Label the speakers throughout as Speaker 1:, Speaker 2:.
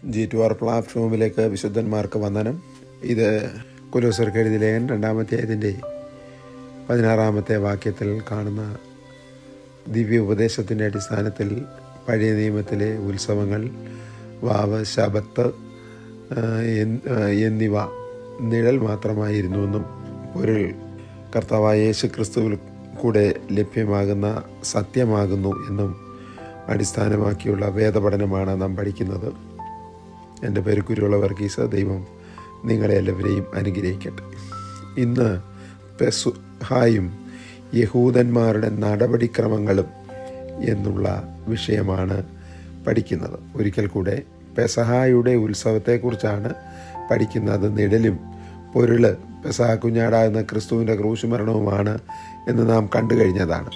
Speaker 1: G ടു ആർ പ്ലാറ്റ്ഫോമിലേക്ക് വിശുദ്ധന്മാർക്ക് വന്ദനം ഇത് കുലോസർക്ക് എഴുതിയ ലേഖൻ രണ്ടാമത്തെ അതിൻ്റെ പതിനാറാമത്തെ വാക്യത്തിൽ കാണുന്ന ദിവ്യ ഉപദേശത്തിൻ്റെ അടിസ്ഥാനത്തിൽ പഴയ നിയമത്തിലെ ഉത്സവങ്ങൾ വാവ് ശബത്ത് ആ, എൻ- ആ, എന്നിവ നിഴൽ മാത്രമായിരുന്നുവെന്നും പൊരുൾ കർത്താവായ യേശു ക്രിസ്തുവിൽ കൂടെ ലഭ്യമാകുന്ന സത്യമാകുന്നു എന്നും അടിസ്ഥാനമാക്കിയുള്ള വേദപഠനമാണ് നാം പഠിക്കുന്നത് എൻ്റെ പേര് കുരുവിള വർഗീസ് ദൈവം നിങ്ങളെ എല്ലാവരെയും അനുഗ്രഹിക്കട്ടെ ഇന്ന് പെസുഹായും യഹൂദന്മാരുടെ നടപടിക്രമങ്ങളും എന്നുള്ള വിഷയമാണ് പഠിക്കുന്നത് ഒരിക്കൽ കൂടെ പെസഹായുടെ ഉത്സവത്തെക്കുറിച്ചാണ് പഠിക്കുന്നത് നിഴലും പൊരുള് പെസഹ കുഞ്ഞാടാകുന്ന ക്രിസ്തുവിൻ്റെ ക്രൂശ് മരണവുമാണ് എന്ന് നാം കണ്ടു കഴിഞ്ഞതാണ്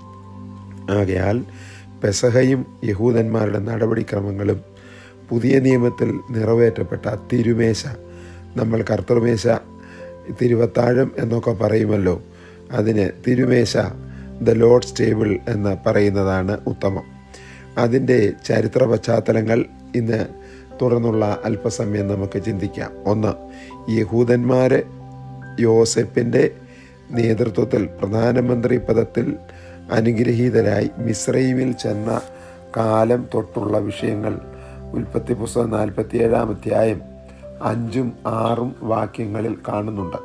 Speaker 1: ആകയാൽ പെസഹയും യഹൂദന്മാരുടെ നടപടിക്രമങ്ങളും പുതിയ നിയമത്തിൽ നിറവേറ്റപ്പെട്ട തിരുമേശ നമ്മൾ കർത്തൃമേശ തിരുവത്താഴം എന്നൊക്കെ പറയുമല്ലോ അതിന് തിരുമേശ ദ ലോഡ്സ് ടേബിൾ എന്ന് പറയുന്നതാണ് ഉത്തമം അതിൻ്റെ ചരിത്ര പശ്ചാത്തലങ്ങൾ ഇന്ന് തുടർന്നുള്ള അല്പസമയം നമുക്ക് ചിന്തിക്കാം ഒന്ന് യഹൂദന്മാർ യോസെപ്പിൻ്റെ നേതൃത്വത്തിൽ പ്രധാനമന്ത്രി പദത്തിൽ അനുഗ്രഹീതരായി മിസ്രൈമിൽ ചെന്ന കാലം തൊട്ടുള്ള വിഷയങ്ങൾ ഉൽപ്പത്തി പുസ്തകം നാൽപ്പത്തിയേഴാം അധ്യായം അഞ്ചും ആറും വാക്യങ്ങളിൽ കാണുന്നുണ്ട്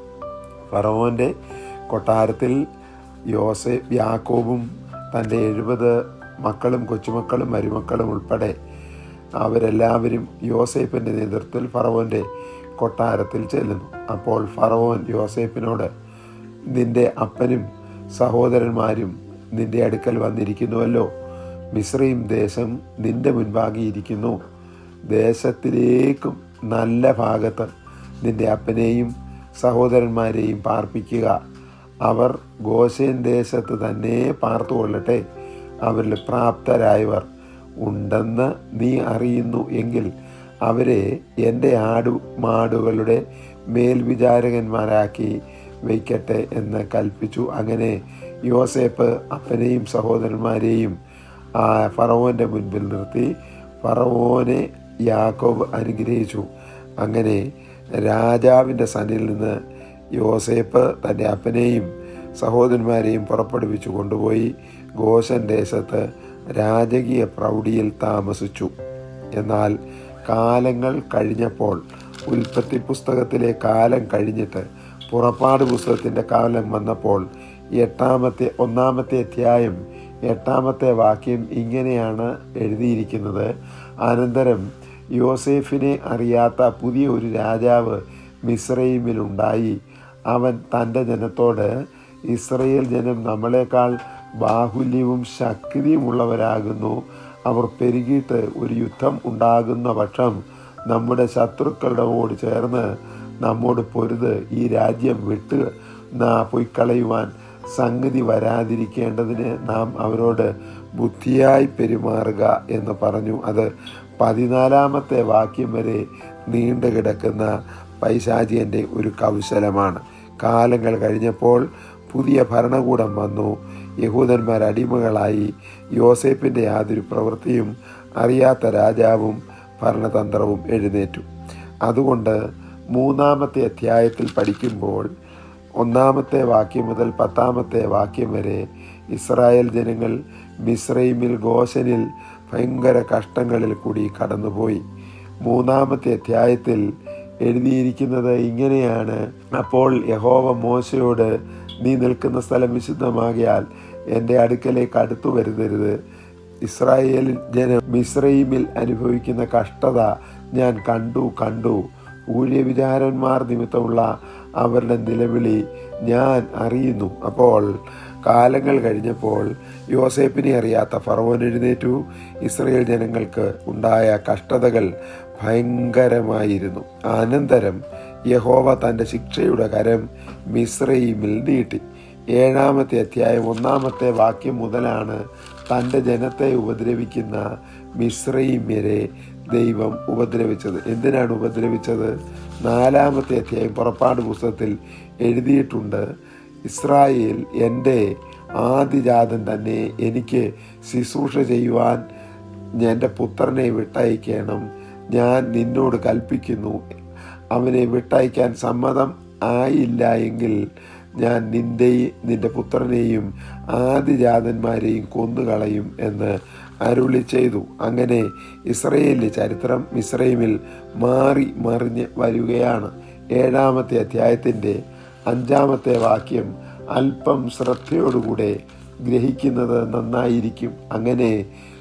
Speaker 1: ഫറവോൻ്റെ കൊട്ടാരത്തിൽ യോസെഫ് യാക്കോബും തൻ്റെ എഴുപത് മക്കളും കൊച്ചുമക്കളും മരുമക്കളും ഉൾപ്പെടെ അവരെല്ലാവരും യോസേപ്പിൻ്റെ നേതൃത്വത്തിൽ ഫറവോൻ്റെ കൊട്ടാരത്തിൽ ചെല്ലുന്നു അപ്പോൾ ഫറവോൻ യോസേപ്പിനോട് നിന്റെ അപ്പനും സഹോദരന്മാരും നിന്റെ അടുക്കൽ വന്നിരിക്കുന്നുവല്ലോ മിശ്രയും ദേശം നിന്റെ മുൻപാകെ ഇരിക്കുന്നു ദേശത്തിലേക്കും നല്ല ഭാഗത്ത് നിന്റെ അപ്പനെയും സഹോദരന്മാരെയും പാർപ്പിക്കുക അവർ ഗോശേൻ ദേശത്ത് തന്നെ പാർത്തുകൊള്ളട്ടെ അവരിൽ പ്രാപ്തരായവർ ഉണ്ടെന്ന് നീ അറിയുന്നു എങ്കിൽ അവരെ എൻ്റെ ആടു മാടുകളുടെ മേൽവിചാരകന്മാരാക്കി വയ്ക്കട്ടെ എന്ന് കൽപ്പിച്ചു അങ്ങനെ യോസേപ്പ് അപ്പനെയും സഹോദരന്മാരെയും ആ ഫറവോൻ്റെ മുൻപിൽ നിർത്തി ഫറവോനെ യാക്കോബ് അനുഗ്രഹിച്ചു അങ്ങനെ രാജാവിൻ്റെ സന്നിൽ നിന്ന് യോസേപ്പ് തൻ്റെ അപ്പനെയും സഹോദരന്മാരെയും പുറപ്പെടുവിച്ചു കൊണ്ടുപോയി ഗോശൻ ദേശത്ത് രാജകീയ പ്രൗഢിയിൽ താമസിച്ചു എന്നാൽ കാലങ്ങൾ കഴിഞ്ഞപ്പോൾ ഉൽപ്പത്തി പുസ്തകത്തിലെ കാലം കഴിഞ്ഞിട്ട് പുറപ്പാട് പുസ്തകത്തിൻ്റെ കാലം വന്നപ്പോൾ എട്ടാമത്തെ ഒന്നാമത്തെ അധ്യായം എട്ടാമത്തെ വാക്യം ഇങ്ങനെയാണ് എഴുതിയിരിക്കുന്നത് അനന്തരം യോസേഫിനെ അറിയാത്ത പുതിയ ഒരു രാജാവ് മിസ്രൈമിലുണ്ടായി അവൻ തൻ്റെ ജനത്തോട് ഇസ്രയേൽ ജനം നമ്മളെക്കാൾ ബാഹുല്യവും ശക്തിയുമുള്ളവരാകുന്നു അവർ പെരുകിയിട്ട് ഒരു യുദ്ധം ഉണ്ടാകുന്ന പക്ഷം നമ്മുടെ ശത്രുക്കളുടെ ഓട് ചേർന്ന് നമ്മോട് പൊരുത് ഈ രാജ്യം വിട്ട് നാ പൊയ്ക്കളയുവാൻ സംഗതി വരാതിരിക്കേണ്ടതിന് നാം അവരോട് ബുദ്ധിയായി പെരുമാറുക എന്ന് പറഞ്ഞു അത് പതിനാലാമത്തെ വാക്യം വരെ നീണ്ടു കിടക്കുന്ന പൈശാചിയൻ്റെ ഒരു കൗശലമാണ് കാലങ്ങൾ കഴിഞ്ഞപ്പോൾ പുതിയ ഭരണകൂടം വന്നു യഹൂദന്മാർ അടിമകളായി യോസേപ്പിൻ്റെ യാതൊരു പ്രവൃത്തിയും അറിയാത്ത രാജാവും ഭരണതന്ത്രവും എഴുന്നേറ്റു അതുകൊണ്ട് മൂന്നാമത്തെ അധ്യായത്തിൽ പഠിക്കുമ്പോൾ ഒന്നാമത്തെ വാക്യം മുതൽ പത്താമത്തെ വാക്യം വരെ ഇസ്രായേൽ ജനങ്ങൾ മിസ്രൈമിൽ ഗോശനിൽ ഭയങ്കര കഷ്ടങ്ങളിൽ കൂടി കടന്നുപോയി മൂന്നാമത്തെ അധ്യായത്തിൽ എഴുതിയിരിക്കുന്നത് ഇങ്ങനെയാണ് അപ്പോൾ യഹോവ മോശയോട് നീ നിൽക്കുന്ന സ്ഥലം വിശുദ്ധമാകിയാൽ എൻ്റെ അടുക്കലേക്ക് അടുത്തു വരുതരുത് ഇസ്രായേൽ ജനം മിസ്രൈമിൽ അനുഭവിക്കുന്ന കഷ്ടത ഞാൻ കണ്ടു കണ്ടു ഊഴിയവിചാരന്മാർ നിമിത്തമുള്ള അവരുടെ നിലവിളി ഞാൻ അറിയുന്നു അപ്പോൾ കാലങ്ങൾ കഴിഞ്ഞപ്പോൾ യോസേപ്പിനെ അറിയാത്ത ഫറവോൻ എഴുന്നേറ്റു ഇസ്രയേൽ ജനങ്ങൾക്ക് ഉണ്ടായ കഷ്ടതകൾ ഭയങ്കരമായിരുന്നു അനന്തരം യഹോവ തൻ്റെ ശിക്ഷയുടെ കരം മിസ്രൈമിൽ നീട്ടി ഏഴാമത്തെ അധ്യായം ഒന്നാമത്തെ വാക്യം മുതലാണ് തൻ്റെ ജനത്തെ ഉപദ്രവിക്കുന്ന മിശ്രൈമ്യരെ ദൈവം ഉപദ്രവിച്ചത് എന്തിനാണ് ഉപദ്രവിച്ചത് നാലാമത്തെ അധ്യായം പുറപ്പാട് പുസ്തകത്തിൽ എഴുതിയിട്ടുണ്ട് ഇസ്രായേൽ എൻ്റെ ആദിജാതൻ തന്നെ എനിക്ക് ശുശ്രൂഷ ചെയ്യുവാൻ എൻ്റെ പുത്രനെ വിട്ടയക്കണം ഞാൻ നിന്നോട് കൽപ്പിക്കുന്നു അവനെ വിട്ടയക്കാൻ സമ്മതം ആയില്ല എങ്കിൽ ഞാൻ നിന്റെയും നിന്റെ പുത്രനെയും ആദിജാതന്മാരെയും കൊന്നുകളയും എന്ന് അരുളി ചെയ്തു അങ്ങനെ ഇസ്രയേലിലെ ചരിത്രം മിസ്രൈമിൽ മാറി മറിഞ്ഞ് വരികയാണ് ഏഴാമത്തെ അധ്യായത്തിൻ്റെ അഞ്ചാമത്തെ വാക്യം അല്പം ശ്രദ്ധയോടുകൂടെ ഗ്രഹിക്കുന്നത് നന്നായിരിക്കും അങ്ങനെ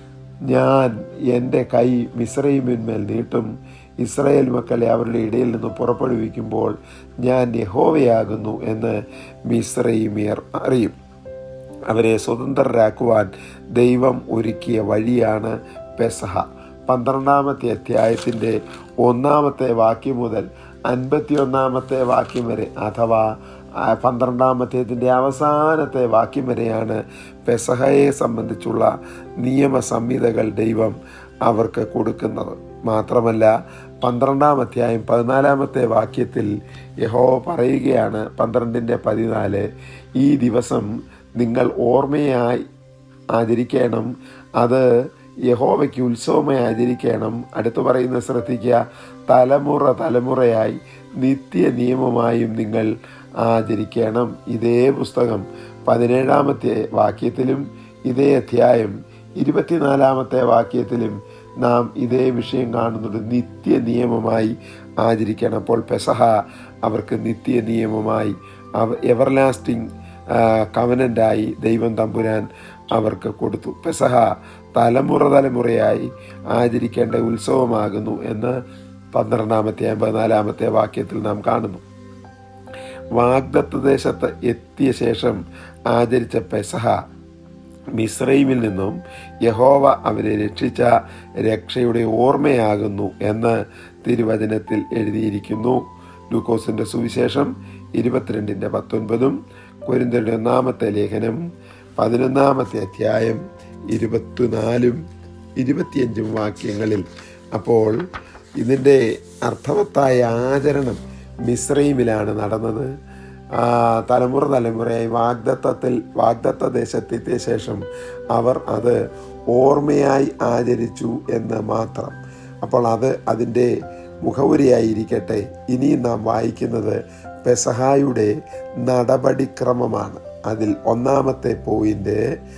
Speaker 1: ഞാൻ എൻ്റെ കൈ മിസ്രൈമിന്മേൽ നീട്ടും ഇസ്രായേൽ മക്കളെ അവരുടെ ഇടയിൽ നിന്ന് പുറപ്പെടുവിക്കുമ്പോൾ ഞാൻ യഹോവയാകുന്നു എന്ന് മിസ്രൈമിയർ അറിയും അവരെ സ്വതന്ത്രരാക്കുവാൻ ദൈവം ഒരുക്കിയ വഴിയാണ് പെസഹ പന്ത്രണ്ടാമത്തെ അധ്യായത്തിൻ്റെ ഒന്നാമത്തെ വാക്യം മുതൽ അൻപത്തിയൊന്നാമത്തെ വാക്യം വരെ അഥവാ ആ പന്ത്രണ്ടാമത്തേതിൻ്റെ അവസാനത്തെ വാക്യം വരെയാണ് പെസഹയെ സംബന്ധിച്ചുള്ള നിയമ സംഹിതകൾ ദൈവം അവർക്ക് കൊടുക്കുന്നത് മാത്രമല്ല പന്ത്രണ്ടാം അധ്യായം പതിനാലാമത്തെ വാക്യത്തിൽ യഹോ പറയുകയാണ് പന്ത്രണ്ടിൻ്റെ പതിനാല് ഈ ദിവസം നിങ്ങൾ ഓർമ്മയായി ആചരിക്കണം അത് യഹോവയ്ക്ക് ഉത്സവമായി ആചരിക്കണം അടുത്ത് പറയുന്ന ശ്രദ്ധിക്കുക തലമുറ തലമുറയായി നിത്യ നിയമമായും നിങ്ങൾ ആചരിക്കണം ഇതേ പുസ്തകം പതിനേഴാമത്തെ വാക്യത്തിലും ഇതേ അധ്യായം ഇരുപത്തിനാലാമത്തെ വാക്യത്തിലും നാം ഇതേ വിഷയം കാണുന്നുണ്ട് നിത്യ നിയമമായി ആചരിക്കണം അപ്പോൾ പെസഹ അവർക്ക് നിത്യ നിയമമായി അവ എവർലാസ്റ്റിംഗ് കവനൻ്റായി ദൈവം തമ്പുരാൻ അവർക്ക് കൊടുത്തു പെസഹ തലമുറ തലമുറയായി ആചരിക്കേണ്ട ഉത്സവമാകുന്നു എന്ന് പന്ത്രണ്ടാമത്തെ അമ്പതിനാലാമത്തെ വാക്യത്തിൽ നാം കാണുന്നു വാഗ്ദത്ത ദേശത്ത് എത്തിയ ശേഷം ആചരിച്ച പെസഹ മിസ്രൈമിൽ നിന്നും യഹോവ അവരെ രക്ഷിച്ച രക്ഷയുടെ ഓർമ്മയാകുന്നു എന്ന് തിരുവചനത്തിൽ എഴുതിയിരിക്കുന്നു ലൂക്കോസിന്റെ സുവിശേഷം ഇരുപത്തിരണ്ടിൻ്റെ പത്തൊൻപതും കൊരിന്തരുടെ ഒന്നാമത്തെ ലേഖനം പതിനൊന്നാമത്തെ അധ്യായം ഇരുപത്തിനാലും ഇരുപത്തിയഞ്ചും വാക്യങ്ങളിൽ അപ്പോൾ ഇതിൻ്റെ അർത്ഥവത്തായ ആചരണം മിശ്രൈമിലാണ് നടന്നത് ആ, തലമുറ തലമുറയായി വാഗ്ദത്തത്തിൽ വാഗ്ദത്ത ദേശത്തെത്തിയ ശേഷം അവർ അത് ഓർമ്മയായി ആചരിച്ചു എന്ന് മാത്രം അപ്പോൾ അത് അതിൻ്റെ മുഖവുരയായിരിക്കട്ടെ ഇനിയും നാം വായിക്കുന്നത് പെസഹായുടെ നടപടിക്രമമാണ് അതിൽ ഒന്നാമത്തെ പോയിന്റ്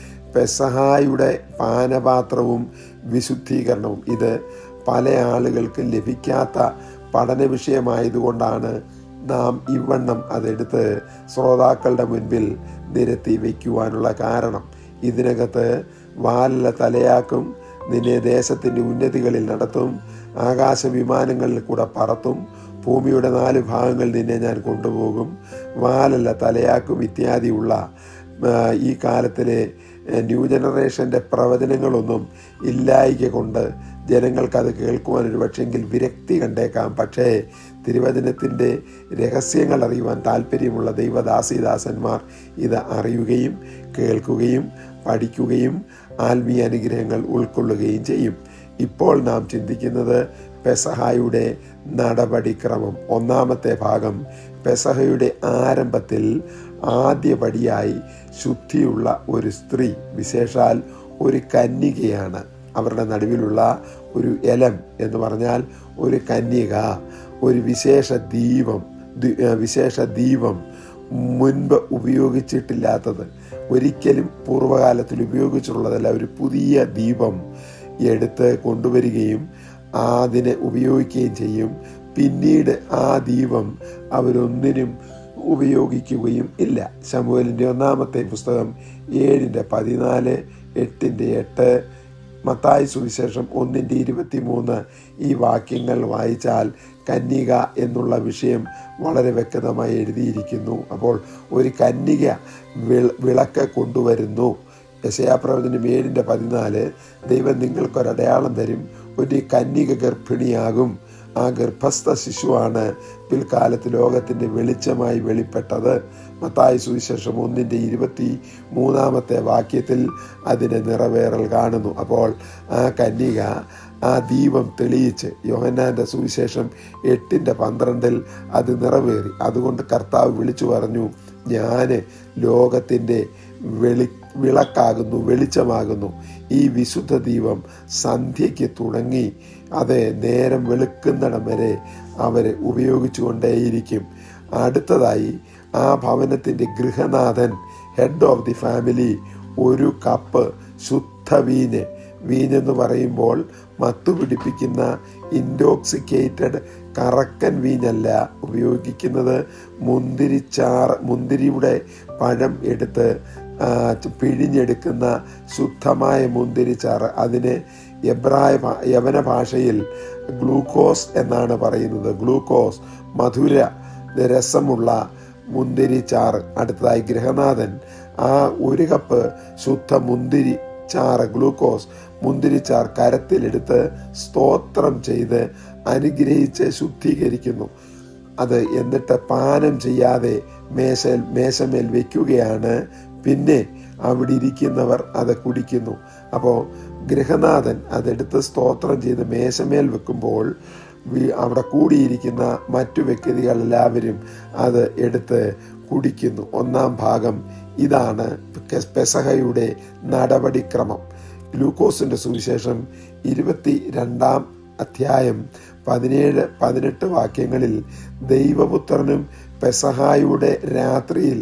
Speaker 1: പെസഹായുടെ പാനപാത്രവും വിശുദ്ധീകരണവും ഇത് പല ആളുകൾക്കും ലഭിക്കാത്ത പഠന വിഷയമായതുകൊണ്ടാണ് നാം ഇവണ്ണം അതെടുത്ത് ശ്രോതാക്കളുടെ മുൻപിൽ നിരത്തി വയ്ക്കുവാനുള്ള കാരണം ഇതിനകത്ത് വാലല തലയാക്കും നിന്നെ ദേശത്തിൻ്റെ ഉന്നതികളിൽ നടത്തും ആകാശ വിമാനങ്ങളിൽ കൂടെ പറത്തും ഭൂമിയുടെ നാല് ഭാഗങ്ങൾ നിന്നെ ഞാൻ കൊണ്ടുപോകും വാലല്ല തലയാക്കും ഇത്യാദിയുള്ള ആ, ഈ കാലത്തിലെ ആ, ന്യൂ ജനറേഷൻ്റെ പ്രവചനങ്ങളൊന്നും ഇല്ലായിക കൊണ്ട് ജനങ്ങൾക്കത് കേൾക്കുവാൻ ഒരു പക്ഷെങ്കിൽ വിരക്തി കണ്ടേക്കാം പക്ഷേ തിരുവചനത്തിൻ്റെ രഹസ്യങ്ങൾ അറിയുവാൻ താല്പര്യമുള്ള ദൈവദാസിദാസന്മാർ ഇത് അറിയുകയും കേൾക്കുകയും പഠിക്കുകയും ആത്മീയ അനുഗ്രഹങ്ങൾ ഉൾക്കൊള്ളുകയും ചെയ്യും ഇപ്പോൾ നാം ചിന്തിക്കുന്നത് പെസഹായുടെ നടപടിക്രമം ഒന്നാമത്തെ ഭാഗം പെസഹയുടെ ആരംഭത്തിൽ ആദ്യപടിയായി ശുദ്ധിയുള്ള ഒരു സ്ത്രീ വിശേഷാൽ ഒരു കന്യകയാണ് അവരുടെ നടുവിലുള്ള ഒരു എലം എന്ന് പറഞ്ഞാൽ ഒരു കന്യക ഒരു വിശേഷ ദീപം ദി- ഏഹ് വിശേഷ ദീപം മുൻപ് ഉപയോഗിച്ചിട്ടില്ലാത്തത് ഒരിക്കലും പൂർവ്വകാലത്തിൽ ഉപയോഗിച്ചിട്ടുള്ളതല്ല ഒരു പുതിയ ദീപം എടുത്ത് കൊണ്ടുവരികയും അതിനെ ഉപയോഗിക്കുകയും ചെയ്യും പിന്നീട് ആ ദീപം അവരൊന്നിനും ഉപയോഗിക്കുകയും ഇല്ല ശമുവലിൻ്റെ ഒന്നാമത്തെ പുസ്തകം ഏഴിൻ്റെ പതിനാല് എട്ടിൻ്റെ എട്ട് മത്തായി സുവിശേഷം ഒന്നിൻ്റെ ഇരുപത്തി മൂന്ന് ഈ വാക്യങ്ങൾ വായിച്ചാൽ കന്യക എന്നുള്ള വിഷയം വളരെ വ്യക്തമായി എഴുതിയിരിക്കുന്നു അപ്പോൾ ഒരു കന്യക വിള- വിളക്ക് കൊണ്ടുവരുന്നു യശയാപ്രവചനം ഏഴിൻ്റെ പതിനാല് ദൈവം നിങ്ങൾക്കൊരടയാളം തരും ഒരു കന്യക ഗർഭിണിയാകും ആ ഗർഭസ്ഥ ശിശുവാണ് പിൽക്കാലത്ത് ലോകത്തിൻ്റെ വെളിച്ചമായി വെളിപ്പെട്ടത് മത്തായി സുവിശേഷം ഒന്നിൻ്റെ ഇരുപത്തി മൂന്നാമത്തെ വാക്യത്തിൽ അതിൻ്റെ നിറവേറൽ കാണുന്നു അപ്പോൾ ആ കന്യക ആ ദീപം തെളിയിച്ച് യോഹന്നാൻ്റെ സുവിശേഷം എട്ടിൻ്റെ പന്ത്രണ്ടിൽ അത് നിറവേറി അതുകൊണ്ട് കർത്താവ് വിളിച്ചു പറഞ്ഞു ഞാൻ ലോകത്തിൻ്റെ വെളി വിളക്കാകുന്നു വെളിച്ചമാകുന്നു ഈ വിശുദ്ധ ദീപം സന്ധ്യയ്ക്ക് തുടങ്ങി അത് നേരം വെളുക്കുന്നിടം വരെ അവർ ഉപയോഗിച്ചുകൊണ്ടേയിരിക്കും അടുത്തതായി ആ ഭവനത്തിൻ്റെ ഗൃഹനാഥൻ ഹെഡ് ഓഫ് ദി ഫാമിലി ഒരു കപ്പ് ശുദ്ധ വീഞ്ഞ് വീഞ്ഞെന്ന് പറയുമ്പോൾ മത്തു പിടിപ്പിക്കുന്ന ഇൻടോക്സിക്കേറ്റഡ് കറക്കൻ വീഞ്ഞല്ല ഉപയോഗിക്കുന്നത് മുന്തിരിച്ചാറ് മുന്തിരിയുടെ പഴം എടുത്ത് ആ, പിഴിഞ്ഞെടുക്കുന്ന ശുദ്ധമായ മുന്തിരിച്ചാറ് അതിന് എബ്രായ ഭാ- യവന ഭാഷയിൽ ഗ്ലൂക്കോസ് എന്നാണ് പറയുന്നത് ഗ്ലൂക്കോസ് മധുര രസമുള്ള മുന്തിരിച്ചാറ് അടുത്തതായി ഗൃഹനാഥൻ ആ ഒരു കപ്പ് ശുദ്ധ മുന്തിരി ചാറ് ഗ്ലൂക്കോസ് മുന്തിരിച്ചാർ കരത്തിലെടുത്ത് സ്തോത്രം ചെയ്ത് അനുഗ്രഹിച്ച് ശുദ്ധീകരിക്കുന്നു അത് എന്നിട്ട് പാനം ചെയ്യാതെ മേശൽ മേശമേൽ വെക്കുകയാണ് പിന്നെ അവിടെ ഇരിക്കുന്നവർ അത് കുടിക്കുന്നു അപ്പോൾ ഗൃഹനാഥൻ അതെടുത്ത് സ്തോത്രം ചെയ്ത് മേശമേൽ വെക്കുമ്പോൾ വി- അവിടെ കൂടിയിരിക്കുന്ന മറ്റു വ്യക്തികൾ എല്ലാവരും അത് എടുത്ത് കുടിക്കുന്നു ഒന്നാം ഭാഗം ഇതാണ് പെസഹയുടെ നടപടിക്രമം ഗ്ലൂക്കോസിന്റെ സുവിശേഷം ഇരുപത്തി രണ്ടാം അധ്യായം പതിനേഴ് പതിനെട്ട് വാക്യങ്ങളിൽ ദൈവപുത്രനും പെസഹായുടെ രാത്രിയിൽ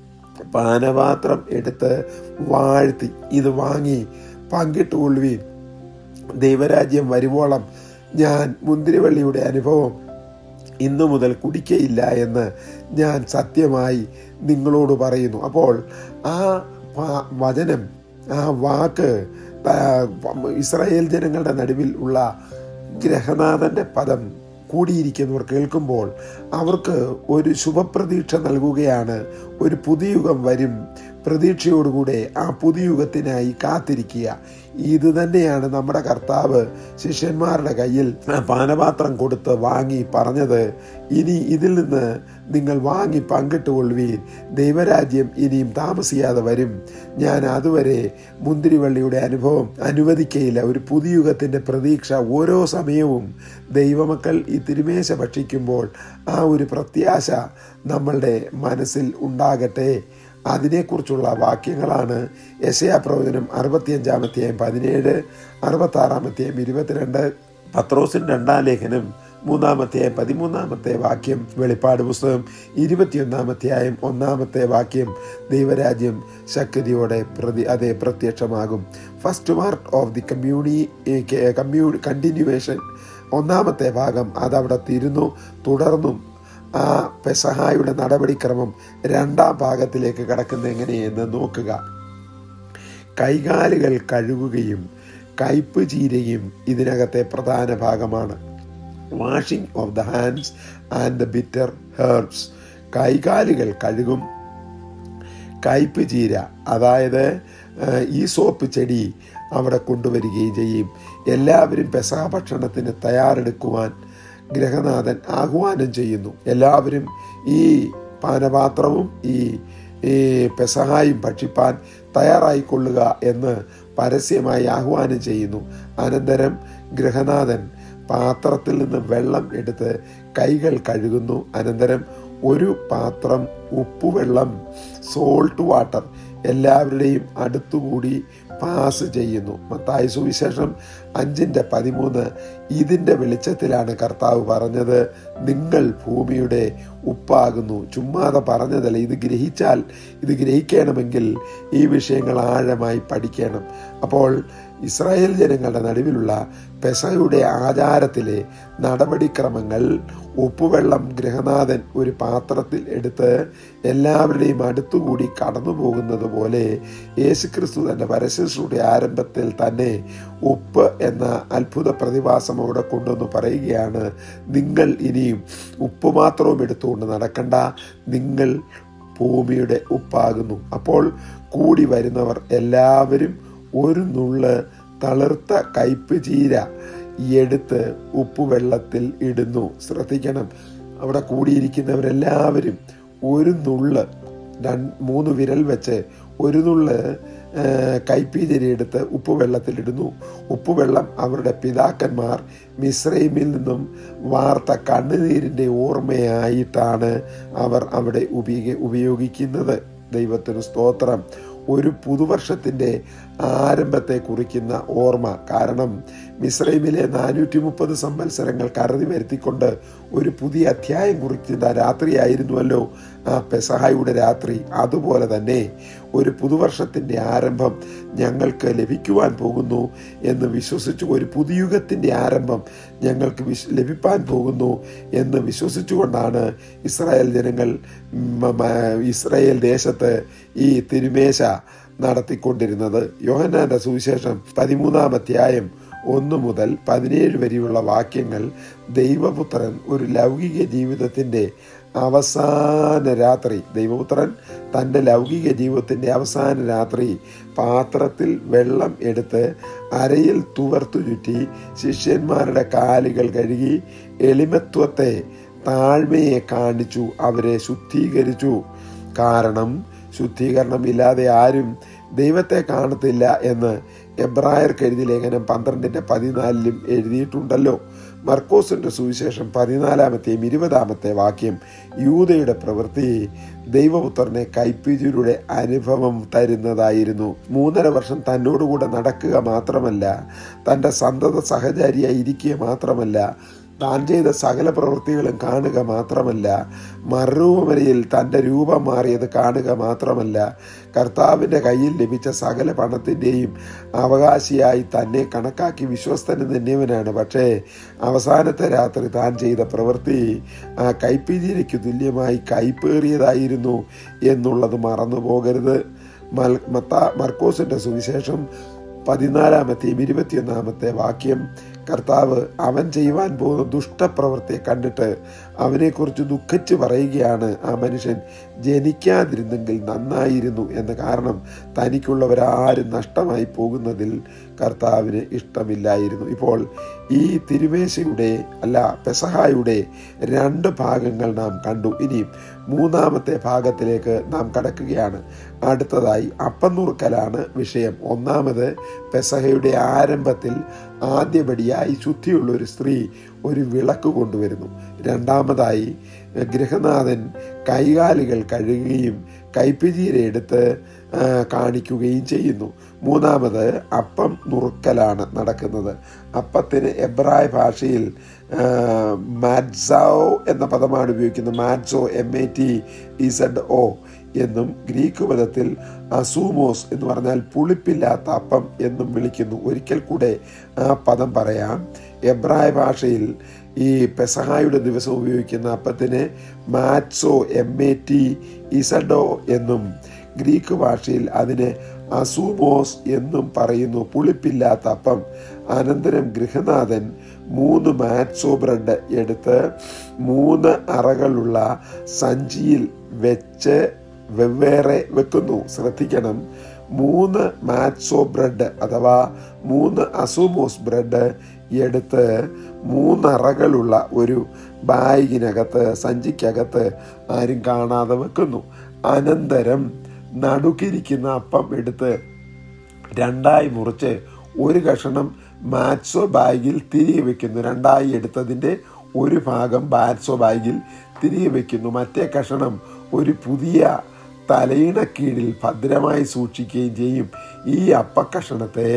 Speaker 1: പാനപാത്രം എടുത്ത് വാഴ്ത്തി ഇത് വാങ്ങി പങ്കിട്ടുകൊള്ളുവീൻ ദൈവരാജ്യം വരുവോളം ഞാൻ മുന്തിരിവള്ളിയുടെ അനുഭവം ഇന്നു മുതൽ കുടിക്കയില്ല എന്ന് ഞാൻ സത്യമായി നിങ്ങളോട് പറയുന്നു അപ്പോൾ ആ വാ- വചനം ആ വാക്ക് ത- ഇസ്രായേൽ ജനങ്ങളുടെ നടുവിൽ ഉള്ള ഗ്രഹനാഥന്റെ പദം കൂടിയിരിക്കുന്നവർ കേൾക്കുമ്പോൾ അവർക്ക് ഒരു ശുഭപ്രതീക്ഷ നൽകുകയാണ് ഒരു പുതുയുഗം വരും പ്രതീക്ഷയോടുകൂടെ ആ പുതുയുഗത്തിനായി കാത്തിരിക്കുക ഇത് തന്നെയാണ് നമ്മുടെ കർത്താവ് ശിഷ്യന്മാരുടെ കയ്യിൽ പാനപാത്രം കൊടുത്ത് വാങ്ങി പറഞ്ഞത് ഇനി ഇതിൽ നിന്ന് നിങ്ങൾ വാങ്ങി പങ്കിട്ടുകൊള്ളുവീൻ ദൈവരാജ്യം ഇനിയും താമസിയാതെ വരും ഞാൻ അതുവരെ മുന്തിരിവള്ളിയുടെ അനുഭവം അനുവദിക്കയില്ല ഒരു പുതുയുഗത്തിൻ്റെ പ്രതീക്ഷ ഓരോ സമയവും ദൈവമക്കൾ ഈ തിരുമേശ ഭക്ഷിക്കുമ്പോൾ ആ ഒരു പ്രത്യാശ നമ്മളുടെ മനസ്സിൽ ഉണ്ടാകട്ടെ അതിനെക്കുറിച്ചുള്ള വാക്യങ്ങളാണ് യശയാ പ്രവചനം അറുപത്തിയഞ്ചാമത്തെയും പതിനേഴ് അറുപത്താറാമത്തെയും ഇരുപത്തിരണ്ട് പത്രോസിൻ രണ്ടാം ലേഖനം മൂന്നാമത്തെ പതിമൂന്നാമത്തെ വാക്യം വെളിപ്പാട് പുസ്തകം ഇരുപത്തിയൊന്നാമത്തെയായും ഒന്നാമത്തെ വാക്യം ദൈവരാജ്യം ശക്തിയോടെ പ്രതി അതേ പ്രത്യക്ഷമാകും first part of the communi commu continuation ഒന്നാമത്തെ ഭാഗം അതവിടെ തീരുന്നു തുടർന്നും ആ പെസഹായുടെ നടപടിക്രമം രണ്ടാം ഭാഗത്തിലേക്ക് കടക്കുന്ന എങ്ങനെയെന്ന് നോക്കുക കൈകാലുകൾ കഴുകുകയും കയ്പ് ചീരയും ഇതിനകത്തെ പ്രധാന ഭാഗമാണ് washing of the hands and the bitter herbs കൈകാലുകൾ കഴുകും കയ്പ് ചീര അതായത് ഏഹ്, ഈ സോപ്പ് ചെടി അവിടെ കൊണ്ടുവരികയും ചെയ്യും എല്ലാവരും പെസഹ ഭക്ഷണത്തിന് തയ്യാറെടുക്കുവാൻ ഗ്രഹനാഥൻ ആഹ്വാനം ചെയ്യുന്നു എല്ലാവരും ഈ പാനപാത്രവും ഈ ഈ പെസഹായും ഭക്ഷിപ്പാൻ തയ്യാറായിക്കൊള്ളുക എന്ന് പരസ്യമായി ആഹ്വാനം ചെയ്യുന്നു അനന്തരം ഗൃഹനാഥൻ പാത്രത്തിൽ നിന്ന് വെള്ളം എടുത്ത് കൈകൾ കഴുകുന്നു അനന്തരം ഒരു പാത്രം ഉപ്പുവെള്ളം സോൾട്ട് വാട്ടർ എല്ലാവരുടെയും അടുത്തുകൂടി പാസ് ചെയ്യുന്നു മത്തായി സുവിശേഷം അഞ്ചിൻ്റെ പതിമൂന്ന് ഇതിൻ്റെ വെളിച്ചത്തിലാണ് കർത്താവ് പറഞ്ഞത് നിങ്ങൾ ഭൂമിയുടെ ഉപ്പാകുന്നു ചുമ്മാതെ പറഞ്ഞതല്ല ഇത് ഗ്രഹിച്ചാൽ ഇത് ഗ്രഹിക്കണമെങ്കിൽ ഈ വിഷയങ്ങൾ ആഴമായി പഠിക്കണം അപ്പോൾ ഇസ്രായേൽ ജനങ്ങളുടെ നടുവിലുള്ള പെസയുടെ ആചാരത്തിലെ നടപടിക്രമങ്ങൾ ഉപ്പുവെള്ളം ഗൃഹനാഥൻ ഒരു പാത്രത്തിൽ എടുത്ത് എല്ലാവരുടെയും അടുത്തുകൂടി കടന്നു പോകുന്നത് പോലെ യേശുക്രിസ്തു തന്റെ പരശുശ്രൂടെ ആരംഭത്തിൽ തന്നെ ഉപ്പ് എന്ന അത്ഭുത പ്രതിഭാസം അവിടെ കൊണ്ടുവന്ന് പറയുകയാണ് നിങ്ങൾ ഇനിയും ഉപ്പ് മാത്രവും എടുത്തുകൊണ്ട് നടക്കണ്ട നിങ്ങൾ ഭൂമിയുടെ ഉപ്പാകുന്നു അപ്പോൾ കൂടി വരുന്നവർ എല്ലാവരും ഒരു നുള്ള് തളിർത്ത കയ്പ് ചീര എടുത്ത് ഉപ്പുവെള്ളത്തിൽ ഇടുന്നു ശ്രദ്ധിക്കണം അവിടെ കൂടിയിരിക്കുന്നവരെല്ലാവരും ഒരു നുള്ള് രണ്ട് മൂന്ന് വിരൽ വെച്ച് ഒരു നുള്ള് കൈപ്പീചരി എടുത്ത് ഉപ്പുവെള്ളത്തിലിടുന്നു ഉപ്പുവെള്ളം അവരുടെ പിതാക്കന്മാർ മിശ്രൈമിൽ നിന്നും വാർത്ത കണ്ണുനീരിൻ്റെ ഓർമ്മയായിട്ടാണ് അവർ അവിടെ ഉപയോഗ ഉപയോഗിക്കുന്നത് ദൈവത്തിന് സ്തോത്രം ഒരു പുതുവർഷത്തിൻ്റെ ആരംഭത്തെ കുറിക്കുന്ന ഓർമ്മ കാരണം മിസ്രൈമിലെ നാനൂറ്റി മുപ്പത് സംവത്സരങ്ങൾ കരുതി വരുത്തിക്കൊണ്ട് ഒരു പുതിയ അധ്യായം കുറിക്കുന്ന രാത്രിയായിരുന്നുവല്ലോ ആ പെസഹായുടെ രാത്രി അതുപോലെ തന്നെ ഒരു പുതുവർഷത്തിൻ്റെ ആരംഭം ഞങ്ങൾക്ക് ലഭിക്കുവാൻ പോകുന്നു എന്ന് വിശ്വസിച്ചു ഒരു പുതുയുഗത്തിൻ്റെ ആരംഭം ഞങ്ങൾക്ക് വിശ് ലഭിപ്പാൻ പോകുന്നു എന്ന് വിശ്വസിച്ചുകൊണ്ടാണ് ഇസ്രായേൽ ജനങ്ങൾ ഇസ്രായേൽ ദേശത്ത് ഈ തിരുമേശ നടത്തിക്കൊണ്ടിരുന്നത് യോഹന്നാന്റെ സുവിശേഷം പതിമൂന്നാം അധ്യായം ഒന്ന് മുതൽ പതിനേഴ് വരെയുള്ള വാക്യങ്ങൾ ദൈവപുത്രൻ ഒരു ലൗകിക ജീവിതത്തിൻ്റെ അവസാന രാത്രി ദൈവപുത്രൻ തൻ്റെ ലൗകിക ജീവിതത്തിൻ്റെ അവസാന രാത്രി പാത്രത്തിൽ വെള്ളം എടുത്ത് അരയിൽ തുവർത്ത് ചുറ്റി ശിഷ്യന്മാരുടെ കാലുകൾ കഴുകി എളിമത്വത്തെ താഴ്മയെ കാണിച്ചു അവരെ ശുദ്ധീകരിച്ചു കാരണം ശുദ്ധീകരണം ഇല്ലാതെ ആരും ദൈവത്തെ കാണത്തില്ല എന്ന് എബ്രായർക്ക് എഴുതി ലേഖനം പന്ത്രണ്ടിന്റെ പതിനാലിലും എഴുതിയിട്ടുണ്ടല്ലോ മർക്കോസിന്റെ സുവിശേഷം പതിനാലാമത്തെയും ഇരുപതാമത്തെ വാക്യം യൂതയുടെ പ്രവൃത്തി ദൈവപുത്രനെ കൈപ്പിജരുടെ അനുഭവം തരുന്നതായിരുന്നു മൂന്നര വർഷം തന്നോടുകൂടെ നടക്കുക മാത്രമല്ല തൻ്റെ സന്തത സഹചാരിയായി ഇരിക്കുക മാത്രമല്ല താൻ ചെയ്ത സകല പ്രവൃത്തികളും കാണുക മാത്രമല്ല മറുവമരയിൽ തൻ്റെ രൂപം മാറിയത് കാണുക മാത്രമല്ല കർത്താവിൻ്റെ കയ്യിൽ ലഭിച്ച സകല പണത്തിൻ്റെയും അവകാശിയായി തന്നെ കണക്കാക്കി വിശ്വസ്തന് തന്നെയവനാണ് പക്ഷേ അവസാനത്തെ രാത്രി താൻ ചെയ്ത പ്രവൃത്തി ആ കൈപ്പിതിരയ്ക്ക് തുല്യമായി കൈപ്പേറിയതായിരുന്നു എന്നുള്ളത് മറന്നു പോകരുത് മൽ മത്ത മർക്കോസിൻ്റെ സുവിശേഷം പതിനാലാമത്തെയും ഇരുപത്തിയൊന്നാമത്തെ വാക്യം കർത്താവ് അവൻ ചെയ്യുവാൻ പോകുന്ന ദുഷ്ടപ്രവൃത്തിയെ കണ്ടിട്ട് അവനെക്കുറിച്ച് ദുഃഖിച്ച് പറയുകയാണ് ആ മനുഷ്യൻ ജനിക്കാതിരുന്നെങ്കിൽ നന്നായിരുന്നു എന്ന കാരണം തനിക്കുള്ളവരാരും നഷ്ടമായി പോകുന്നതിൽ കർത്താവിന് ഇഷ്ടമില്ലായിരുന്നു ഇപ്പോൾ ഈ തിരുമേശയുടെ അല്ല പെസഹായുടെ രണ്ട് ഭാഗങ്ങൾ നാം കണ്ടു ഇനിയും മൂന്നാമത്തെ ഭാഗത്തിലേക്ക് നാം കടക്കുകയാണ് അടുത്തതായി അപ്പം നുറുക്കലാണ് വിഷയം ഒന്നാമത് പെസഹയുടെ ആരംഭത്തിൽ ആദ്യപടിയായി ശുദ്ധിയുള്ള ഒരു സ്ത്രീ ഒരു വിളക്ക് കൊണ്ടുവരുന്നു രണ്ടാമതായി ഗൃഹനാഥൻ കൈകാലുകൾ കഴുകുകയും കൈപ്പിചീര എടുത്ത് കാണിക്കുകയും ചെയ്യുന്നു മൂന്നാമത് അപ്പം നുറുക്കലാണ് നടക്കുന്നത് അപ്പത്തിന് എബ്രായ ഭാഷയിൽ മാറ്റ്സോ എന്ന പദമാണ് ഉപയോഗിക്കുന്നത് matzo M A T Z O എന്നും ഗ്രീക്ക് പദത്തിൽ അസൂമോസ് എന്ന് പറഞ്ഞാൽ പുളിപ്പില്ലാത്ത അപ്പം എന്നും വിളിക്കുന്നു ഒരിക്കൽ കൂടെ ആ പദം പറയാം എബ്രായ ഭാഷയിൽ ഈ പെസഹായുടെ ദിവസം ഉപയോഗിക്കുന്ന അപ്പത്തിന് മാറ്റ്സോ എം എ ടി ഇസഡോ എന്നും ഗ്രീക്ക് ഭാഷയിൽ അതിന് അസൂമോസ് എന്നും പറയുന്നു പുളിപ്പില്ലാത്ത അപ്പം അനന്തരം ഗൃഹനാഥൻ മൂന്ന് മാറ്റ്സോ ബ്രെഡ് എടുത്ത് മൂന്ന് അറകളുള്ള സഞ്ചിയിൽ വെച്ച് വെവ്വേറെ വെക്കുന്നു ശ്രദ്ധിക്കണം മൂന്ന് മാറ്റ്സോ ബ്രെഡ് അഥവാ മൂന്ന് അസൂമോസ് ബ്രെഡ് എടുത്ത് മൂന്നറകളുള്ള ഒരു ബാഗിനകത്ത് സഞ്ചിക്കകത്ത് ആരും കാണാതെ വെക്കുന്നു അനന്തരം നടുക്കിരിക്കുന്ന അപ്പം എടുത്ത് രണ്ടായി മുറിച്ച് ഒരു കഷണം മാറ്റ്സോ ബാഗിൽ തിരികെ വെക്കുന്നു രണ്ടായി എടുത്തതിൻ്റെ ഒരു ഭാഗം മാറ്റ്സോ ബാഗിൽ തിരികെ വെക്കുന്നു മറ്റേ കഷണം ഒരു പുതിയ തലയിണ കീഴിൽ ഭദ്രമായി സൂക്ഷിക്കുകയും ചെയ്യും ഈ അപ്പക്കഷണത്തെ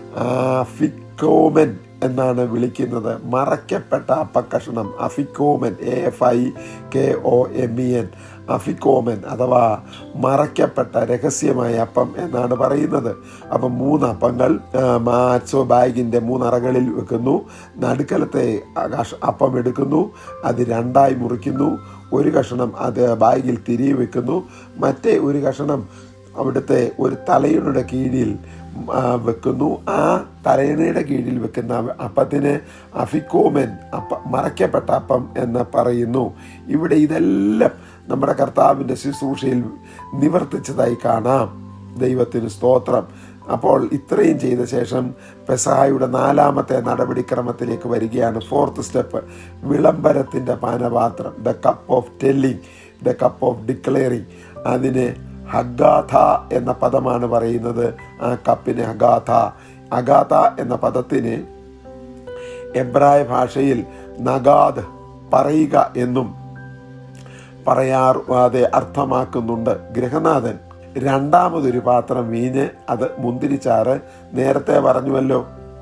Speaker 1: ഫിക്കോമൻ എന്നാണ് വിളിക്കുന്നത് മറയ്ക്കപ്പെട്ട അപ്പക്കഷണം അഫിക്കോമൻ A F I K O M E N അഫിക്കോമൻ അഥവാ മറയ്ക്കപ്പെട്ട രഹസ്യമായ അപ്പം എന്നാണ് പറയുന്നത് അപ്പം മൂന്ന് അപ്പങ്ങൾ മാച്ചോ ബാഗിൻ്റെ മൂന്നറകളിൽ വെക്കുന്നു നടുക്കലത്തെ അപ്പം എടുക്കുന്നു അത് രണ്ടായി മുറിക്കുന്നു ഒരു കഷണം അത് ബാഗിൽ തിരികെ വെക്കുന്നു മറ്റേ ഒരു കഷണം അവിടുത്തെ ഒരു തലയിണയുടെ കീഴിൽ വെക്കുന്നു ആ തലയിണയുടെ കീഴിൽ വെക്കുന്ന അപ്പത്തിന് അഫിക്കോമൻ അപ്പ മറയ്ക്കപ്പെട്ട അപ്പം എന്ന് പറയുന്നു ഇവിടെ ഇതെല്ലാം നമ്മുടെ കർത്താവിൻ്റെ ശുശ്രൂഷയിൽ നിവർത്തിച്ചതായി കാണാം ദൈവത്തിന് സ്തോത്രം അപ്പോൾ ഇത്രയും ചെയ്ത ശേഷം പെസഹായുടെ നാലാമത്തെ നടപടിക്രമത്തിലേക്ക് വരികയാണ് ഫോർത്ത് സ്റ്റെപ്പ് വിളംബരത്തിൻ്റെ പാനപാത്രം the cup of telling the cup of declaring അതിന് ഹഗാഥ എന്ന പദമാണ് പറയുന്നത് ആ കപ്പിന് ഹഗാഥ അഗാഥ എന്ന പദത്തിന് എബ്രായ ഭാഷയിൽ നഗാദ് പറയുക എന്നും പറയാതെ അർത്ഥമാക്കുന്നുണ്ട് ഗൃഹനാഥൻ രണ്ടാമതൊരു പാത്രം വീഞ്ഞ് അത് മുന്തിരിച്ചാറ് നേരത്തെ പറഞ്ഞുവല്ലോ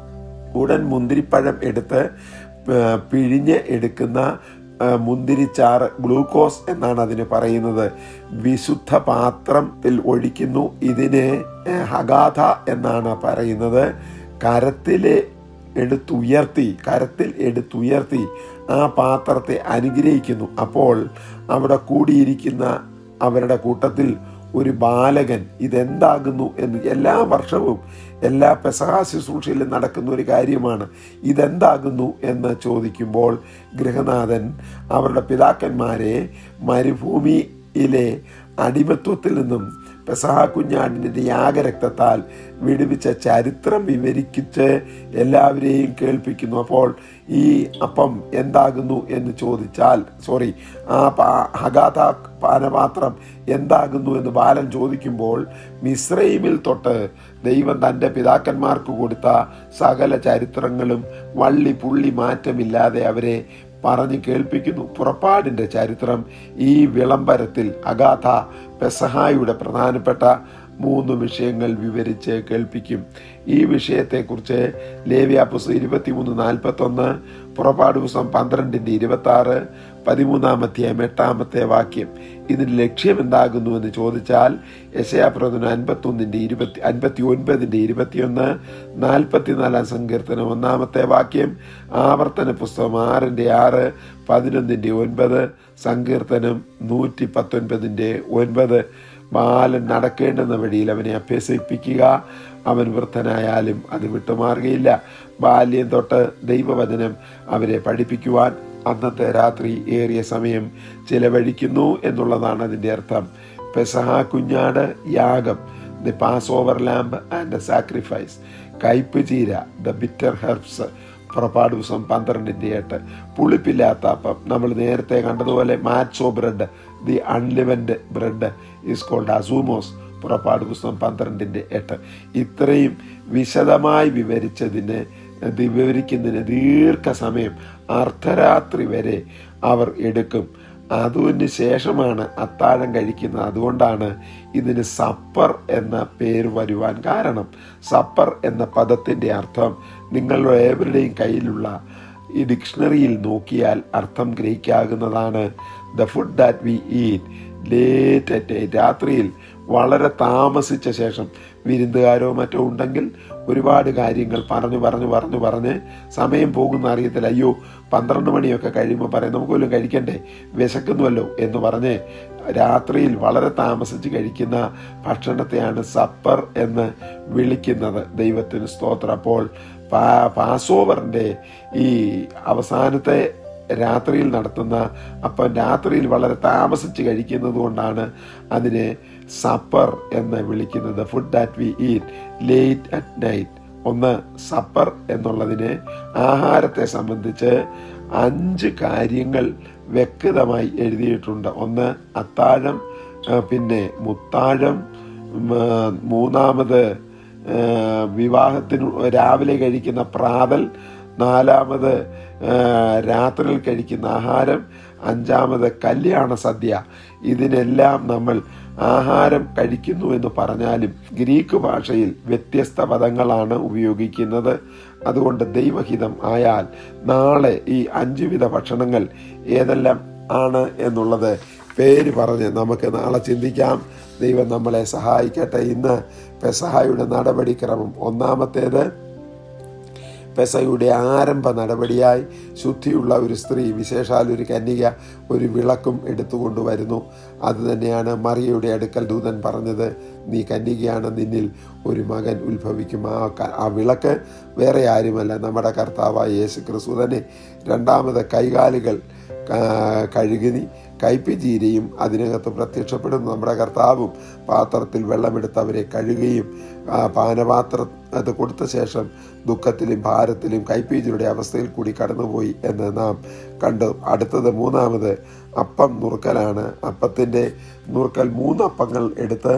Speaker 1: ഉടൻ മുന്തിരിപ്പഴം എടുത്ത് ആ, പിഴിഞ്ഞ് എടുക്കുന്ന ആ, മുന്തിരിച്ചാറ് ഗ്ലൂക്കോസ് എന്നാണ് അതിന് പറയുന്നത് വിശുദ്ധ പാത്രത്തിൽ ഒഴിക്കുന്നു ഇതിന് ആ, ഹഗാഥ എന്നാണ് പറയുന്നത് കരത്തിലെ എടുത്തുയർത്തി കരത്തിൽ എടുത്തുയർത്തി ആ പാത്രത്തെ അനുഗ്രഹിക്കുന്നു അപ്പോൾ അവിടെ കൂടിയിരിക്കുന്ന അവരുടെ കൂട്ടത്തിൽ ഒരു ബാലകൻ ഇതെന്താകുന്നു എന്ന് എല്ലാ വർഷവും എല്ലാ പെസഹ ശുശ്രൂഷയിലും നടക്കുന്ന ഒരു കാര്യമാണ് ഇതെന്താകുന്നു എന്ന് ചോദിക്കുമ്പോൾ ഗൃഹനാഥൻ അവരുടെ പിതാക്കന്മാരെ മരുഭൂമിയിലെ അടിമത്വത്തിൽ നിന്നും പെസഹ കുഞ്ഞാടിൻ്റെ യാഗരക്തത്താൽ വിടുവിച്ച ചരിത്രം വിവരിച്ച് എല്ലാവരെയും കേൾപ്പിക്കുന്നു അപ്പോൾ ഈ അപ്പം എന്താകുന്നു എന്ന് ചോദിച്ചാൽ സോറി ആ പാ- ഹഗാഥ പാനപാത്രം എന്താകുന്നു എന്ന് ബാലൻ ചോദിക്കുമ്പോൾ മിശ്രൈമിൽ തൊട്ട് ദൈവം തൻ്റെ പിതാക്കന്മാർക്ക് കൊടുത്ത സകല ചരിത്രങ്ങളും വള്ളി പുള്ളി മാറ്റമില്ലാതെ അവരെ പറഞ്ഞു കേൾപ്പിക്കുന്നു പുറപ്പാടിൻ്റെ ചരിത്രം ഈ വിളംബരത്തിൽ അഗാഥ പെസഹായുടെ പ്രധാനപ്പെട്ട മൂന്ന് വിഷയങ്ങൾ വിവരിച്ച് കേൾപ്പിക്കും ഈ വിഷയത്തെക്കുറിച്ച് ലേവ്യ പുസ്തകം ഇരുപത്തിമൂന്ന് നാൽപ്പത്തൊന്ന് പുറപ്പാട് പുസ്തകം പന്ത്രണ്ടിൻ്റെ ഇരുപത്തി ആറ് പതിമൂന്നാമത്തെയും എട്ടാമത്തെ വാക്യം ഇതിന് ലക്ഷ്യം എന്താകുന്നു എന്ന് ചോദിച്ചാൽ യശയാപ്രവചനം അൻപത്തൊന്നിൻ്റെ ഇരുപത്തി അൻപത്തി ഒൻപതിൻ്റെ ഇരുപത്തിയൊന്ന് നാൽപ്പത്തിനാലാം സങ്കീർത്തനം ഒന്നാമത്തെ വാക്യം ആവർത്തന പുസ്തകം ആറിൻ്റെ ആറ് പതിനൊന്നിൻ്റെ ഒൻപത് സങ്കീർത്തനം നൂറ്റി പത്തൊൻപതിൻ്റെ ഒൻപത് ബാലൻ നടക്കേണ്ടുന്ന വഴിയിൽ അവനെ അഭ്യസിപ്പിക്കുക അവൻ വൃദ്ധനായാലും അത് വിട്ടുമാറുകയില്ല ബാല്യം തൊട്ട് ദൈവവചനം അവരെ പഠിപ്പിക്കുവാൻ അന്നത്തെ രാത്രി ഏറിയ സമയം ചിലവഴിക്കുന്നു എന്നുള്ളതാണ് അതിൻ്റെ അർത്ഥം പെസഹ കുഞ്ഞാട് യാഗം the passover lamb and the sacrifice കയ്പ് ചീര ദ ബിറ്റർ ഹെർബ്സ് പുറപ്പാട് ദിവസം പന്ത്രണ്ടിൻ്റെ എട്ട് പുളിപ്പില്ലാത്ത അപ്പം നമ്മൾ നേരത്തെ കണ്ടതുപോലെ matzo bread the unleavened bread is called അസൂമോസ് പുറപ്പാട് പുസ്തകം പന്ത്രണ്ടിൻ്റെ എട്ട് ഇത്രയും വിശദമായി വിവരിച്ചതിന് ഇത് വിവരിക്കുന്നതിന് ദീർഘസമയം അർദ്ധരാത്രി വരെ അവർ എടുക്കും അതിന് ശേഷമാണ് അത്താഴം കഴിക്കുന്നത് അതുകൊണ്ടാണ് ഇതിന് സപ്പർ എന്ന പേര് വരുവാൻ കാരണം സപ്പർ എന്ന പദത്തിൻ്റെ അർത്ഥം നിങ്ങളുടെ ഏവരുടെയും കയ്യിലുള്ള ഈ ഡിക്ഷണറിയിൽ നോക്കിയാൽ അർത്ഥം ഗ്രഹിക്കാവുന്നതാണ് the food that we eat late at രാത്രിയിൽ വളരെ താമസിച്ച ശേഷം വിരുന്നുകാരോ മറ്റോ ഉണ്ടെങ്കിൽ ഒരുപാട് കാര്യങ്ങൾ പറഞ്ഞു പറഞ്ഞു പറഞ്ഞു പറഞ്ഞ് സമയം പോകുന്ന അറിയത്തില്ല അയ്യോ പന്ത്രണ്ട് മണിയൊക്കെ കഴിയുമ്പോൾ പറയും നമുക്ക് വല്ലതും കഴിക്കണ്ടേ വിശക്കുന്നുവല്ലോ എന്ന് പറഞ്ഞ് രാത്രിയിൽ വളരെ താമസിച്ച് കഴിക്കുന്ന ഭക്ഷണത്തെയാണ് സപ്പർ എന്ന് വിളിക്കുന്നത് ദൈവത്തിന് സ്തോത്രം അപ്പോൾ പാ പാസോവറിൻ്റെ ഈ അവസാനത്തെ രാത്രിയിൽ നടത്തുന്ന അപ്പം രാത്രിയിൽ വളരെ താമസിച്ച് കഴിക്കുന്നത് കൊണ്ടാണ് അതിനെ സപ്പർ എന്ന് വിളിക്കുന്നത് food that we eat late at night ഒന്ന് സപ്പർ എന്നുള്ളതിന് ആഹാരത്തെ സംബന്ധിച്ച് അഞ്ച് കാര്യങ്ങൾ വ്യക്തമായി എഴുതിയിട്ടുണ്ട് ഒന്ന് അത്താഴം ആ, പിന്നെ മുത്താഴം ഉം, ആ, മൂന്നാമത് ആ, വിവാഹത്തിന് രാവിലെ കഴിക്കുന്ന പ്രാതൽ നാലാമത് ആ, രാത്രിയിൽ കഴിക്കുന്ന ആഹാരം അഞ്ചാമത് കല്യാണ സദ്യ ഇതിനെല്ലാം നമ്മൾ ആഹാരം കഴിക്കുന്നു എന്ന് പറഞ്ഞാലും ഗ്രീക്ക് ഭാഷയിൽ വ്യത്യസ്ത പദങ്ങളാണ് ഉപയോഗിക്കുന്നത് അതുകൊണ്ട് ദൈവഹിതം ആയാൽ നാളെ ഈ അഞ്ചു വിധ ഭക്ഷണങ്ങൾ ഏതെല്ലാം ആണ് എന്നുള്ളത് പേര് പറഞ്ഞ് നമുക്ക് നാളെ ചിന്തിക്കാം ദൈവം നമ്മളെ സഹായിക്കട്ടെ ഇന്ന് പെസഹായുടെ നടപടിക്രമം ഒന്നാമത്തേത് പെസയുടെ ആരംഭ നടപടിയായി ശുദ്ധിയുള്ള ഒരു സ്ത്രീ വിശേഷാൽ ഒരു കന്യക ഒരു വിളക്കും എടുത്തുകൊണ്ട് വരുന്നു അത് തന്നെയാണ് മറിയയുടെ അടുക്കൽ ദൂതൻ പറഞ്ഞത് നീ കന്യകയാണ് നിന്നിൽ ഒരു മകൻ ഉത്ഭവിക്കും ആ ക- ആ വിളക്ക് വേറെ ആരുമല്ല നമ്മുടെ കർത്താവായ യേശു ക്രിസ്തു തന്നെ രണ്ടാമത് കൈകാലുകൾ കാ- കഴുകി കയ്പിജീരയും അതിനകത്ത് പ്രത്യക്ഷപ്പെടും നമ്മുടെ കർത്താവും പാത്രത്തിൽ വെള്ളമെടുത്ത് അവരെ കഴുകുകയും ആ പാനപാത്രം അത് കൊടുത്ത ശേഷം ദുഃഖത്തിലും ഭാരത്തിലും കൈപ്പീജയുടെ അവസ്ഥയിൽ കൂടി കടന്നുപോയി എന്ന് നാം കണ്ടു അടുത്തത് മൂന്നാമത് അപ്പം നുറുക്കലാണ് അപ്പത്തിൻ്റെ നുറുക്കൽ മൂന്നപ്പങ്ങൾ എടുത്ത്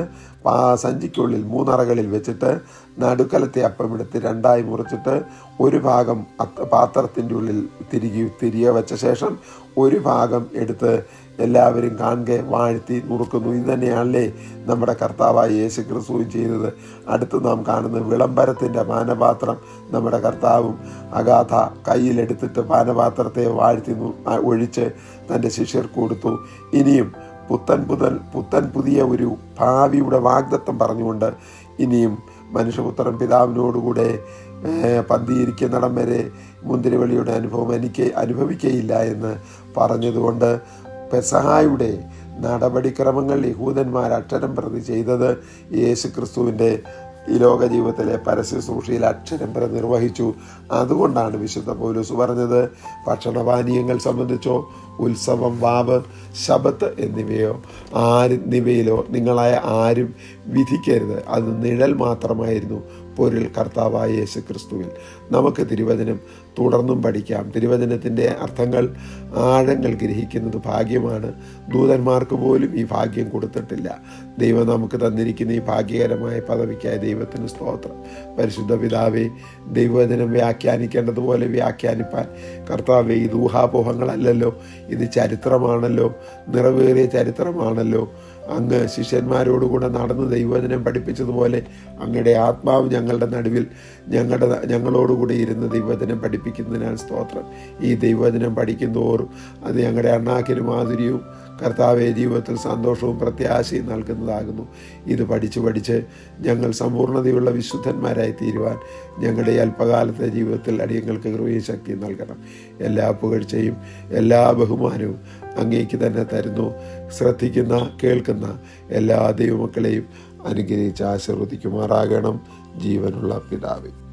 Speaker 1: പാ സഞ്ചിക്കുള്ളിൽ മൂന്നറകളിൽ വെച്ചിട്ട് നടുക്കലത്തെ അപ്പം എടുത്ത് രണ്ടായി മുറിച്ചിട്ട് ഒരു ഭാഗം അത്ത- പാത്രത്തിൻ്റെ ഉള്ളിൽ തിരികെ തിരികെ വെച്ച ശേഷം ഒരു ഭാഗം എടുത്ത് എല്ലാവരും കാണുക വാഴ്ത്തി നുറുക്കുന്നു ഇത് തന്നെയാണല്ലേ നമ്മുടെ കർത്താവായ യേശു ക്രിസ്തുവും ചെയ്തത് അടുത്ത് നാം കാണുന്ന വിളംബരത്തിൻ്റെ പാനപാത്രം നമ്മുടെ കർത്താവും അഗാധ കയ്യിലെടുത്തിട്ട് പാനപാത്രത്തെ വാഴ്ത്തി നു- ആ, ഒഴിച്ച് തൻ്റെ ശിഷ്യർക്ക് കൊടുത്തു ഇനിയും പുത്തൻ പുതൽ പുത്തൻ പുതിയ ഒരു ഭാവിയുടെ വാഗ്ദത്തം പറഞ്ഞുകൊണ്ട് ഇനിയും മനുഷ്യപുത്രൻ പിതാവിനോടുകൂടെ ഏഹ്, പന്തിയിരിക്കുന്നിടം വരെ മുന്തിരിവള്ളിയുടെ അനുഭവം എനിക്ക് അനുഭവിക്കയില്ല എന്ന് പറഞ്ഞതുകൊണ്ട് പെസഹായുടെ നടപടിക്രമങ്ങൾ യഹൂദന്മാർ അക്ഷരം പ്രതി ചെയ്തത് യേശു ക്രിസ്തുവിൻ്റെ ഈ ലോക ജീവിതത്തിലെ പരസ്യ സൂക്ഷിയിൽ അക്ഷരം പ്രതി നിർവഹിച്ചു അതുകൊണ്ടാണ് വിശുദ്ധ പൗലൂസ് പറഞ്ഞത് ഭക്ഷണപാനീയങ്ങൾ സംബന്ധിച്ചോ ഉത്സവം വാവ് ശബത്ത് എന്നിവയോ ആര് എന്നിവയിലോ നിങ്ങളായ ആരും വിധിക്കരുത് അത് നിഴൽ മാത്രമായിരുന്നു പൊരുൾ കർത്താവായ യേശു ക്രിസ്തുവിൽ നമുക്ക് തിരുവചനം തുടർന്നും പഠിക്കാം തിരുവചനത്തിൻ്റെ അർത്ഥങ്ങൾ ആഴങ്ങൾ ഗ്രഹിക്കുന്നത് ഭാഗ്യമാണ് ദൂതന്മാർക്ക് പോലും ഈ ഭാഗ്യം കൊടുത്തിട്ടില്ല ദൈവം നമുക്ക് തന്നിരിക്കുന്ന ഈ ഭാഗ്യകരമായ പദവിക്കായ ദൈവത്തിന് സ്തോത്രം പരിശുദ്ധ പിതാവേ ദൈവവചനം വ്യാഖ്യാനിക്കേണ്ടതുപോലെ വ്യാഖ്യാനിപ്പാൻ കർത്താവെ ഇത് ഊഹാപോഹങ്ങളല്ലല്ലോ ഇത് ചരിത്രമാണല്ലോ നിറവേറിയ ചരിത്രമാണല്ലോ അങ്ങ് ശിഷ്യന്മാരോടുകൂടെ നടന്ന് ദൈവവചനം പഠിപ്പിച്ചതുപോലെ അങ്ങയുടെ ആത്മാവ് ഞങ്ങളുടെ നടുവിൽ ഞങ്ങളുടെ ഞങ്ങളോടുകൂടി ഇരുന്ന് ദൈവവചനം പഠിപ്പിക്കുന്നതിനാൽ സ്തോത്രം ഈ ദൈവവചനം പഠിക്കുന്തോറും അത് ഞങ്ങളുടെ അണ്ണാക്കിന് മാധുര്യവും കർത്താവെ ജീവിതത്തിൽ സന്തോഷവും പ്രത്യാശയും നൽകുന്നതാകുന്നു ഇത് പഠിച്ച് പഠിച്ച് ഞങ്ങൾ സമ്പൂർണ്ണതയുള്ള വിശുദ്ധന്മാരായി തീരുവാൻ ഞങ്ങളുടെ ഈ അല്പകാലത്തെ ജീവിതത്തിൽ അടിയങ്ങൾക്ക് കൃപയും ശക്തിയും നൽകണം എല്ലാ പുകഴ്ചയും എല്ലാ ബഹുമാനവും അങ്ങേക്ക് തന്നെ തരുന്നു ശ്രദ്ധിക്കുന്ന കേൾക്കുന്ന എല്ലാ ദൈവമക്കളെയും അനുഗ്രഹിച്ച് ആശീർവദിക്കുമാറാകണം ജീവനുള്ള പിതാവേ